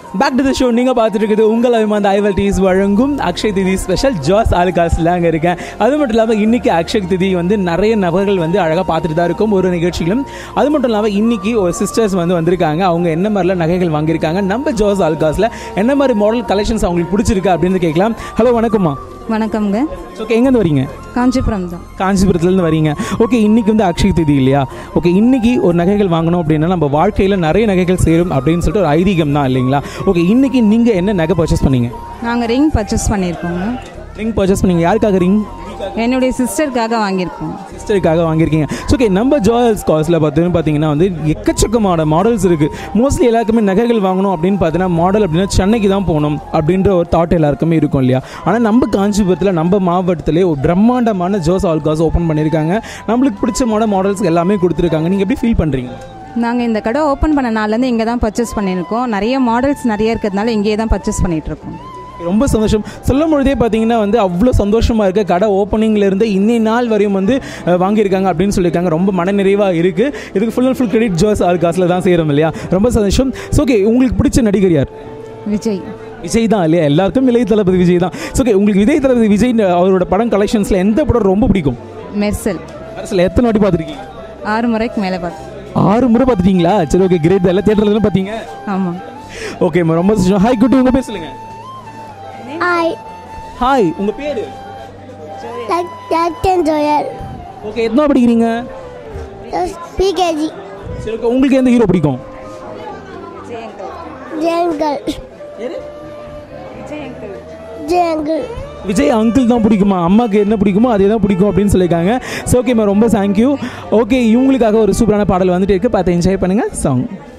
back to the show நீங்கள் பார்த்துட்டு இருக்குது உங்கள் அபிமான ஐவல் டீஸ் வழங்கும் அக்ஷய் திதி ஸ்பெஷல் ஜாஸ் ஆலுகாஸில் அங்கே இருக்கேன் அது மட்டும் இல்லாமல் இன்றைக்கி அக்ஷய் திதி வந்து நிறைய நபர்கள் வந்து அழகாக பார்த்துட்டு தான் இருக்கும் ஒரு நிகழ்ச்சியிலும் அது மட்டும் இல்லாமல் இன்றைக்கி ஒரு சிஸ்டர்ஸ் வந்து வந்திருக்காங்க அவங்க என்ன மாதிரிலாம் நகைகள் வாங்கியிருக்காங்க நம்ம ஜாஸ் ஆலுகாஸில் என்ன மாதிரி மாடல் கலெக்ஷன்ஸ் அவங்களுக்கு பிடிச்சிருக்கு அப்படின்னு கேட்கலாம் ஹலோ வணக்கம்மா வணக்கம்ங்க ஓகே எங்கேருந்து வரீங்க காஞ்சிபுரம் தான் காஞ்சிபுரத்துலேருந்து வரீங்க ஓகே இன்னைக்கு வந்து அக்ஷய் திதி இல்லையா ஓகே இன்னைக்கு ஒரு நகைகள் வாங்கணும் அப்படின்னா நம்ம வாழ்க்கையில் நிறைய நகைகள் சேரும் அப்படின்னு சொல்லிட்டு ஒரு ஐதீகம் தான் இல்லைங்களா ஓகே இன்னைக்கு நீங்கள் என்ன நகை பர்ச்சேஸ் பண்ணீங்க நாங்கள் ரிங் பர்ச்சேஸ் பண்ணியிருக்கோங்க ரிங் பர்ச்சேஸ் பண்ணீங்க யாருக்காக ரிங் என்னுடைய சிஸ்டருக்காக வாங்கியிருக்கோம் சிஸ்டருக்காக வாங்கியிருக்கீங்க ஓகே நம்ம ஜுவல்ஸ் காஸ்ட்டில் பார்த்தீங்கன்னா பார்த்தீங்கன்னா வந்து எக்கச்சக்கமான மாடல்ஸ் இருக்குது மோஸ்ட்லி எல்லாருக்குமே நகைகள் வாங்கணும் அப்படின்னு பார்த்தீங்கன்னா மாடல் அப்படின்னா சென்னைக்கு தான் போகணும் அப்படின்ற ஒரு தாட் எல்லாருக்குமே இருக்கும் இல்லையா ஆனால் நம்ம காஞ்சிபுரத்தில் நம்ம மாவட்டத்திலே ஒரு பிரம்மாண்டமான ஜோஸ் ஆல்காஸ் ஓப்பன் பண்ணியிருக்காங்க நம்மளுக்கு பிடிச்ச மாடல் மாடல்ஸ் எல்லாமே கொடுத்துருக்காங்க நீங்கள் எப்படி ஃபீல் பண்ணுறீங்க நாங்கள் இந்த கடை ஓப்பன் பண்ண நாள்லேருந்து இங்கே தான் பர்ச்சேஸ் பண்ணியிருக்கோம் நிறைய மாடல்ஸ் நிறைய இருக்கிறதுனால இங்கேயே தான் பர்ச்சேஸ் பண்ணிகிட்ருக்கோம் ரொம்ப சந்தோஷம் சொல்லும் பொழுதே பார்த்தீங்கன்னா வந்து அவ்வளோ சந்தோஷமாக இருக்க கடை ஓப்பனிங்ல இருந்து இன்னை நாள் வரையும் வந்து அஹ், வாங்கியிருக்காங்க அப்படின்னு சொல்லியிருக்காங்க ரொம்ப மனநிறைவாக இருக்குது இதுக்கு full and full credit Jos ஆல்காஸில் தான் செய்கிறோம் இல்லையா ரொம்ப சந்தோஷம் ஸோ ஓகே உங்களுக்கு பிடிச்ச நடிகர் யார் விஜய் விஜய் தான் இல்லையா எல்லாருக்கும் இளைய தளபதி விஜய் தான் ஸோ ஓகே உங்களுக்கு விஜய் தளபதி விஜய் அவரோட படம் கலெக்ஷன்ஸில் எந்த படம் ரொம்ப பிடிக்கும் மெர்சல் அரசில் எத்தனை வாட்டி பார்த்துருக்கீங்க ஆறு முறைக்கு மேலே பார்த்து ஆறு முறை பார்த்துட்டீங்களா சரி ஓகே கிரேட் எல்லாம் தேட்டரில் பார்த்தீங்க ஆமாம் ஓகே ரொம்ப சந்தோஷம் ஹாய் குட்டி உங்கள் பேர் சொல்லுங்கள் ஹாய் ஹாய் உங்கள் பேர் கேப்டன் ஜோயல் ஓகே எத்தனை படிக்கிறீங்க பிகேஜி சரி ஓகே உங்களுக்கு எந்த ஹீரோ பிடிக்கும் ஜெயங்கல் ஜெயங்கல் விஜய் அங்கிள் தான் பிடிக்குமா அம்மாவுக்கு என்ன பிடிக்குமோ அதே தான் பிடிக்கும் அப்படின்னு சொல்லியிருக்காங்க ஸோ ஓகேம்மா ரொம்ப தேங்க்யூ ஓகே இவங்களுக்காக ஒரு சூப்பரான பாடல் வந்துட்டு இருக்கு பார்த்து என்ஜாய் பண்ணுங்கள் சாங்